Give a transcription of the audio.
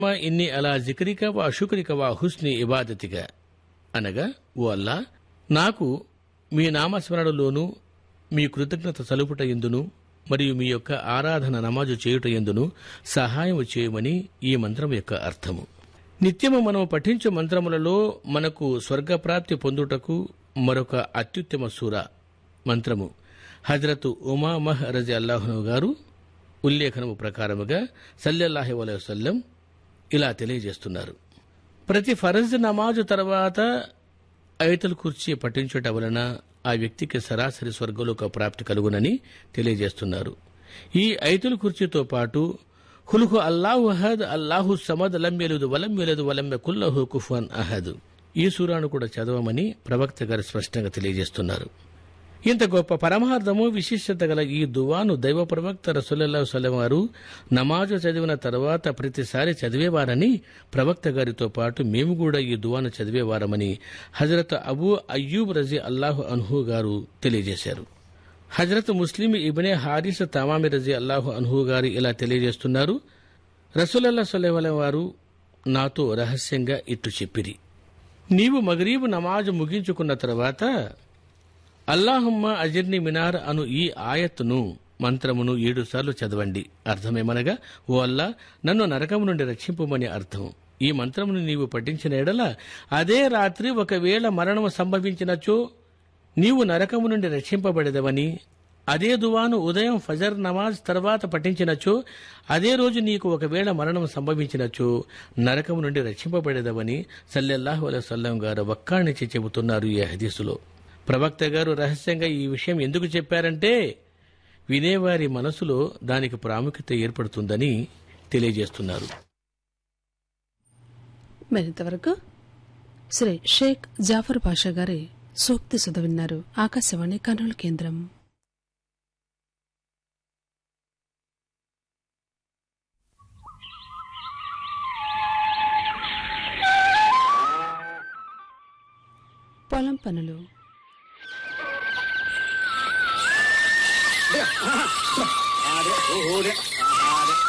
మా ఇన్ని అలా జిక్రిక వా శుక్రిక వా హుస్ని ఇబాదతిక అనగా ఓ అల్లా నాకు మీ నామస్మరణలోను మీ కృతజ్ఞత సలుపుట ఎందును మరియు మీ యొక్క ఆరాధన నమాజు చేయుట ఎందును సహాయం చేయమని ఈ మంత్రం యొక్క అర్థము నిత్యము మనం పఠించే మంత్రములలో మనకు స్వర్గప్రాప్తి పొందుటకు మరొక అత్యుత్తమ సూర మంత్రము హజరతు ఉమామహ్ రజి అల్లాహను గారు ఉల్లేఖనము ప్రకారముగా సల్లెల్లాహి వసల్లం ఇలా తెలియజేస్తున్నారు ప్రతి ఫరజ్ నమాజు తర్వాత ఐతల్ కుర్చీ పఠించుట వలన ఆ వ్యక్తికి సరాసరి స్వర్గలోక ప్రాప్తి కలుగునని తెలియజేస్తున్నారు ఈ ఐతుల్ కుర్చీతో పాటు హుల్హు అల్లాహు అహద్ అల్లాహు సమద్ లం యలుదు వలం యలదు వలం కుల్లహు కుఫాన్ అహద్ ఈ సూరాను కూడా చదవమని ప్రవక్త గారు స్పష్టంగా తెలియజేస్తున్నారు ఇంత గొప్ప పరమార్థము విశిష్టత గల ఈ దువాను దైవ ప్రవక్త రసూలల్లా సలం వారు నమాజు చదివిన తర్వాత ప్రతిసారి చదివేవారని ప్రవక్త గారితో పాటు మేము కూడా ఈ దువాను చదివేవారమని హజరత్ అబూ అయ్యూబ్ రజీ అల్లాహు అన్హు గారు తెలియజేశారు Hazrat Muslim ibn Haris Tamimi రజీ అల్లాహు అన్హు గారు ఇలా తెలియజేస్తున్నారు రసూలల్లా సలహం వారు నాతో రహస్యంగా ఇట్టు చెప్పిరి నీవు మగరీబు నమాజు ముగించుకున్న తర్వాత అల్లాహుమ్మ అజిర్ని మినార్ అను ఈ ఆయత్తును మంత్రమును ఏడుసార్లు చదవండి అర్థమేమనగా ఓ అల్లా నన్ను నరకము నుండి రక్షింపుమని అర్థం ఈ మంత్రమును నీవు పఠించిన ఎడల అదే రాత్రి ఒకవేళ మరణము సంభవించినచో నీవు నరకము నుండి రక్షింపబడదవని అదే దువాను ఉదయం ఫజర్ నమాజ్ తర్వాత పఠించినచో అదే రోజు నీకు ఒకవేళ మరణం సంభవించినచో నరకము నుండి రక్షింపబడేదవని సల్లెల్లాహు అలైహి వసల్లం గారు వక్కాణించి చెబుతున్నారు ఈ హదీసులో ప్రవక్త గారు రహస్యంగా ఈ విషయం ఎందుకు చెప్పారంటే వినేవారి మనసులో దానికి ప్రాముఖ్యత ఏర్పడుతుందని తెలియజేస్తున్నారు మరింతవరకు శ్రీ షేక్ జాఫర్ పాషా గారి సూక్తి సుధ విన్నారు ఆకాశవాణి కర్నూలు కేంద్రం పొలం పనులు Ah, det, oh, det.